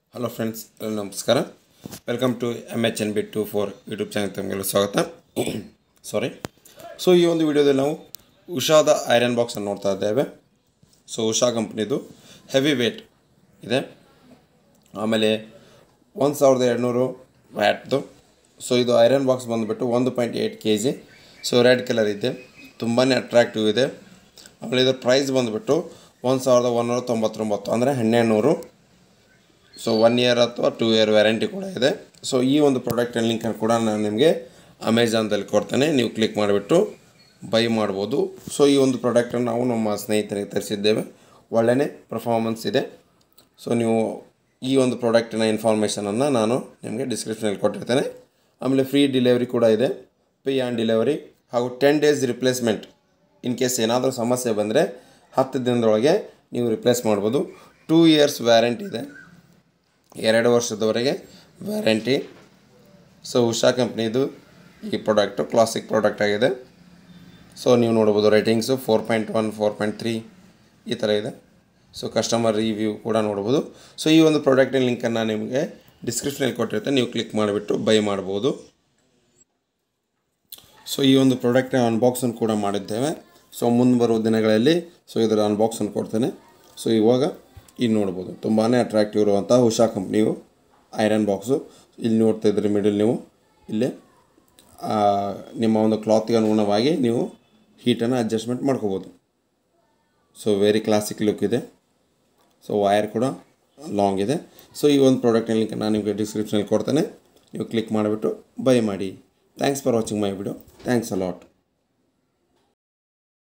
hello friends ಎಲ್ಲ ನಮಸ್ಕಾರ welcome to M H N B two four YouTube channel ತಮಗೆಲ್ಲ ಸ್ವಾಗತ ಸಾರಿ ಸೊ ಈ ಒಂದು ವಿಡಿಯೋದಲ್ಲಿ ನಾವು ಉಷಾದ ಐರನ್ ಬಾಕ್ಸನ್ನು ನೋಡ್ತಾ ಇದ್ದೇವೆ ಸೊ ಉಷಾ ಕಂಪ್ನಿದು ಹೆವಿ ವೇಟ್ ಇದೆ ಆಮೇಲೆ ಒಂದು ಸಾವಿರದ ಎರಡುನೂರು ವ್ಯಾಟ್ದು ಸೊ ಇದು ಐರನ್ ಬಾಕ್ಸ್ ಬಂದುಬಿಟ್ಟು ಒಂದು point eight K G so red colour ಇದೆ ತುಂಬಾ ಅಟ್ರಾಕ್ಟಿವ್ ಇದೆ ಆಮೇಲೆ ಇದರ ಪ್ರೈಸ್ ಬಂದುಬಿಟ್ಟು ಒಂದು ಸಾವಿರದ ಒಂದೂರ ತೊಂಬತ್ತೊಂಬತ್ತು ಅಂದರೆ ಹನ್ನೆರಡು ನೂರು ಸೊ ಒನ್ ಇಯರ್ ಅಥವಾ ಟೂ ಇಯರ್ ವ್ಯಾರಂಟಿ ಕೂಡ ಇದೆ ಸೊ ಈ ಒಂದು ಪ್ರಾಡಕ್ಟಿನ ಲಿಂಕನ್ನು ಕೂಡ ನಾನು ನಿಮಗೆ ಅಮೆಝಾನ್ದಲ್ಲಿ ಕೊಡ್ತೇನೆ ನೀವು ಕ್ಲಿಕ್ ಮಾಡಿಬಿಟ್ಟು ಬೈ ಮಾಡ್ಬೋದು ಸೊ ಈ ಒಂದು ಪ್ರಾಡಕ್ಟನ್ನು ನಾವು ನಮ್ಮ ಸ್ನೇಹಿತರಿಗೆ ತರಿಸಿದ್ದೇವೆ ಒಳ್ಳೆಯೇ ಪರ್ಫಾರ್ಮೆನ್ಸ್ ಇದೆ ಸೊ ನೀವು ಈ ಒಂದು ಪ್ರಾಡಕ್ಟಿನ ಇನ್ಫಾರ್ಮೇಷನನ್ನು ನಾನು ನಿಮಗೆ ಡಿಸ್ಕ್ರಿಪ್ಷನಲ್ಲಿ ಕೊಟ್ಟಿರ್ತೇನೆ ಆಮೇಲೆ ಫ್ರೀ ಡಿಲಿವರಿ ಕೂಡ ಇದೆ ಪೇ ಆನ್ ಡಿಲಿವರಿ ಹಾಗೂ ten days replacement in case ಏನಾದರೂ ಸಮಸ್ಯೆ ಬಂದರೆ ಹತ್ತು ದಿನದೊಳಗೆ ನೀವು ರಿಪ್ಲೇಸ್ ಮಾಡ್ಬೋದು ಟೂ ಇಯರ್ಸ್ ವ್ಯಾರಂಟಿ ಇದೆ ಎರಡು ವರ್ಷದವರೆಗೆ ವ್ಯಾರಂಟಿ ಸೊ ಉಷಾ ಕಂಪ್ನಿದು ಈ ಪ್ರಾಡಕ್ಟು ಕ್ಲಾಸಿಕ್ ಪ್ರಾಡಕ್ಟ್ ಆಗಿದೆ ಸೊ ನೀವು ನೋಡ್ಬೋದು ratings four point one four point three ಈ ಥರ ಇದೆ ಸೊ ಕಸ್ಟಮರ್ ರಿವ್ಯೂ ಕೂಡ ನೋಡ್ಬೋದು ಸೊ ಈ ಒಂದು ಪ್ರಾಡಕ್ಟಿನ ಲಿಂಕನ್ನು ನಿಮಗೆ ಡಿಸ್ಕ್ರಿಪ್ಷನಲ್ಲಿ ಕೊಟ್ಟಿರ್ತೇನೆ ನೀವು ಕ್ಲಿಕ್ ಮಾಡಿಬಿಟ್ಟು ಬೈ ಮಾಡ್ಬೋದು ಸೊ ಈ ಒಂದು ಪ್ರಾಡಕ್ಟ್ನ ಅನ್ಬಾಕ್ಸನ್ನು ಕೂಡ ಮಾಡಿದ್ದೇವೆ ಸೊ ಮುಂದೆ ಬರುವ ದಿನಗಳಲ್ಲಿ ಸೊ ಇದರ ಅನ್ಬಾಕ್ಸನ್ನು ಕೊಡ್ತೇನೆ ಸೊ ಇವಾಗ ಇಲ್ಲಿ ನೋಡ್ಬೋದು ತುಂಬಾ ಅಟ್ರಾಕ್ಟಿವ್ ಇರುವಂಥ ಉಷಾ ಕಂಪ್ನಿಯು ಐರನ್ ಬಾಕ್ಸು ಇಲ್ಲಿ ನೋಡ್ತಾ ಇದ್ರಿ ಮಿಡಲ್ ನೀವು ಇಲ್ಲೇ ಆ, ನಿಮ್ಮ ಒಂದು ಕ್ಲಾತ್ಗೆ ಅನುಗುಣವಾಗಿ ನೀವು ಹೀಟನ್ನು ಅಡ್ಜಸ್ಟ್ಮೆಂಟ್ ಮಾಡ್ಕೋಬೋದು ಸೊ ವೆರಿ ಕ್ಲಾಸಿಕ್ ಲುಕ್ ಇದೆ ಸೊ ವೈರ್ ಕೂಡ ಲಾಂಗ್ ಇದೆ ಸೊ ಈ ಒಂದು ಪ್ರಾಡಕ್ಟ್ನ ಲಿಂಕ್ ನಾನು ನಿಮಗೆ ಡಿಸ್ಕ್ರಿಪ್ಷನಲ್ಲಿ ಕೊಡ್ತೇನೆ ನೀವು ಕ್ಲಿಕ್ ಮಾಡಿಬಿಟ್ಟು ಬೈ ಮಾಡಿ thanks for watching my video thanks allot